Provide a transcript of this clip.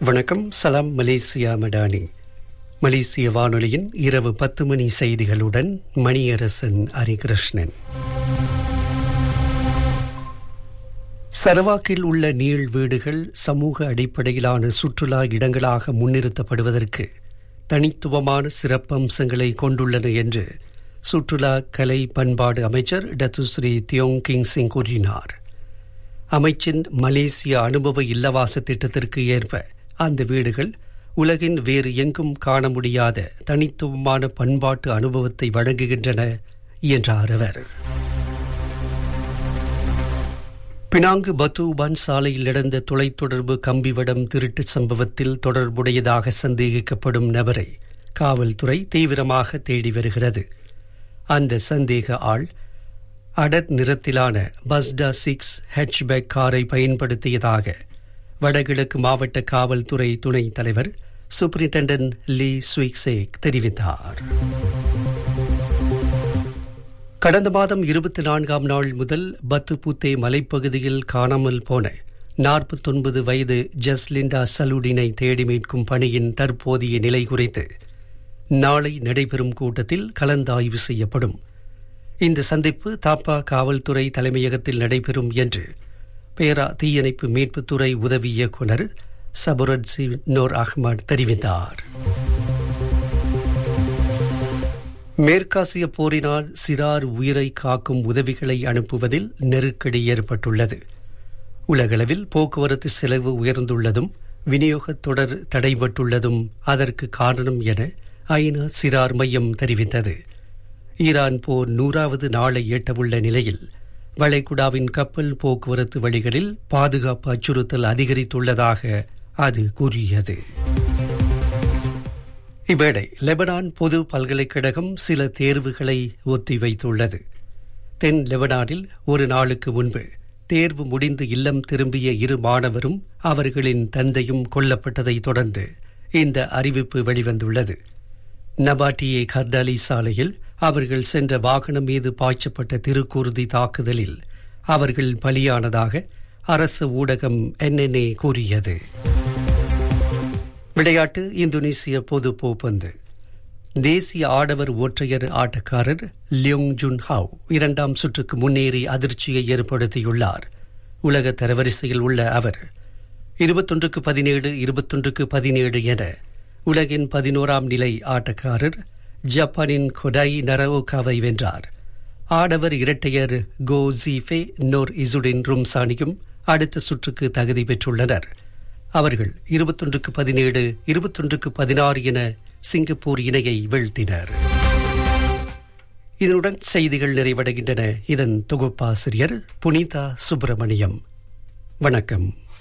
வணக்கம் சலாம் மலேசியா மடானி மலேசிய வானொலியின் இரவு பத்து மணி செய்திகளுடன் மணியரசன் ஹரிகிருஷ்ணன் சரவாக்கில் உள்ள நீள் வீடுகள் சமூக அடிப்படையிலான சுற்றுலா இடங்களாக முன்னிறுத்தப்படுவதற்கு தனித்துவமான சிறப்பம்சங்களை கொண்டுள்ளன என்று சுற்றுலா கலை பண்பாடு அமைச்சர் டத்துஸ்ரீ தியோங் கிங் சிங் கூறினார் அமைச்சின் மலேசிய அனுபவ இல்லவாச திட்டத்திற்கு ஏற்ப அந்த வீடுகள் உலகின் வேறு எங்கும் காண முடியாத தனித்துவமான பண்பாட்டு அனுபவத்தை வழங்குகின்றன என்றார் அவர் பினாங்கு பத்தூபான் சாலையில் நடந்த தொலைத்தொடர்பு கம்பிவடம் திருட்டு சம்பவத்தில் தொடர்புடையதாக சந்தேகிக்கப்படும் நபரை காவல்துறை தீவிரமாக தேடி வருகிறது அந்த சந்தேக ஆள் அடர் நிறத்திலான பஸ்டா சிக்ஸ் ஹெட்ச்பேக் காரை பயன்படுத்தியதாக வடகிழக்கு மாவட்ட காவல்துறை துணைத் தலைவர் சூப்பரிண்டென்டன்ட் லீ ஸ்வீக்சேக் தெரிவித்தார் கடந்த மாதம் இருபத்தி நான்காம் நாள் முதல் பத்துபூத்தே மலைப்பகுதியில் காணாமல் போன நாற்பத்தொன்பது வயது ஜஸ்லிண்டா சலூடினை தேடி மீட்கும் பணியின் தற்போதைய நிலை குறித்து நாளை நடைபெறும் கூட்டத்தில் கலந்தாய்வு செய்யப்படும் இந்த சந்திப்பு தாப்பா காவல்துறை தலைமையகத்தில் நடைபெறும் என்று பேரா தீயணைப்பு மீட்புத்துறை உதவி இயக்குநர் சபுரட்சி நோர் அஹ்மத் தெரிவித்தார் மேற்காசிய போரினால் சிறார் உயிரை காக்கும் உதவிகளை அனுப்புவதில் நெருக்கடி ஏற்பட்டுள்ளது உலகளவில் போக்குவரத்து செலவு உயர்ந்துள்ளதும் விநியோகத் தொடர் தடைபட்டுள்ளதும் அதற்கு காரணம் என ஐநா சிறார் மையம் தெரிவித்தது ஈரான் போர் நூறாவது நாளை எட்டவுள்ள நிலையில் வளைகுடாவின் கப்பல் போக்குவரத்து வழிகளில் பாதுகாப்பு அச்சுறுத்தல் அதிகரித்துள்ளதாக அது கூறியது இவ்வேளை லெபனான் பொது பல்கலைக்கழகம் சில தேர்வுகளை ஒத்திவைத்துள்ளது தென் லெபனானில் ஒரு நாளுக்கு முன்பு தேர்வு முடிந்து இல்லம் திரும்பிய இரு மாணவரும் அவர்களின் தந்தையும் கொல்லப்பட்டதை தொடர்ந்து இந்த அறிவிப்பு வெளிவந்துள்ளது நபாட்டியே கர்டாலி சாலையில் அவர்கள் சென்ற வாகனம் மீது பாய்ச்சப்பட்ட திருக்குருதி தாக்குதலில் அவர்கள் பலியானதாக அரசு ஊடகம் என்என்ஏ கூறியது விளையாட்டு இந்தோனேசிய பொது போப்பந்து தேசிய ஆடவர் ஒற்றையர் ஆட்டக்காரர் லியோங் ஜுன் ஹாவ் இரண்டாம் சுற்றுக்கு முன்னேறி அதிர்ச்சியை ஏற்படுத்தியுள்ளார் உலக தரவரிசையில் உள்ள அவர் இருபத்தொன்றுக்கு பதினேழு இருபத்தொன்றுக்கு பதினேழு என உலகின் பதினோராம் நிலை ஆட்டக்காரர் ஜப்பானின் கொடாய் நரவோகாவை வென்றார் ஆடவர் இரட்டையர் கோ ஜீஃபே நோர் இசுடின் ரும்சானியும் அடுத்த சுற்றுக்கு தகுதி பெற்றுள்ளனர் அவர்கள் இருபத்தொன்றுக்கு பதினேழு இருபத்தொன்றுக்கு பதினாறு என சிங்கப்பூர் இணையை வீழ்த்தினர் இதனுடன் செய்திகள் நிறைவடைகின்றன இதன் தொகுப்பாசிரியர் புனிதா சுப்பிரமணியம் வணக்கம்